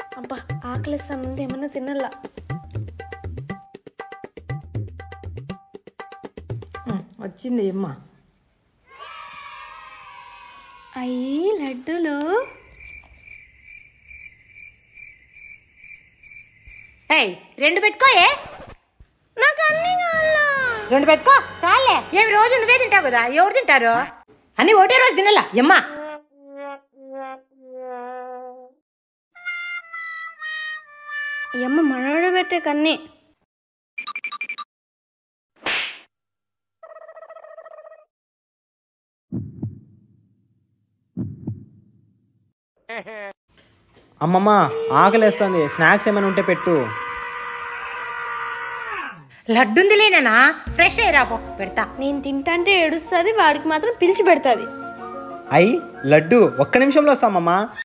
అబ్బా ఆకలిస్తాను ముందు ఏమన్నా తినల్లా ఉమ్, వచ్చింది అమ్మ అయ్యి లడ్డూలు ఏయ్ రెండు పెట్టుకోయే నాకు అన్ని కావాలా రెండు పెట్టుకో చాలే ఏమి రోజు నువ్వే తింటావు కదా ఎవరు తింటారు అని ఒకటే రోజు తినాలా ఎమ్మా ఈ అమ్మ మనోడు పెట్టే కన్నీ అమ్మమ్మ ఆకలేస్తుంది స్నాక్స్ ఏమైనా ఉంటే పెట్టు లడ్డుంది లేనా ఫ్రెష్ అయ్యి పో పెడతా నేను తింటాంటే ఏడుస్తుంది వాడికి మాత్రం పిలిచి పెడుతుంది అయ్యి లడ్డు ఒక్క నిమిషంలో వస్తామమ్మా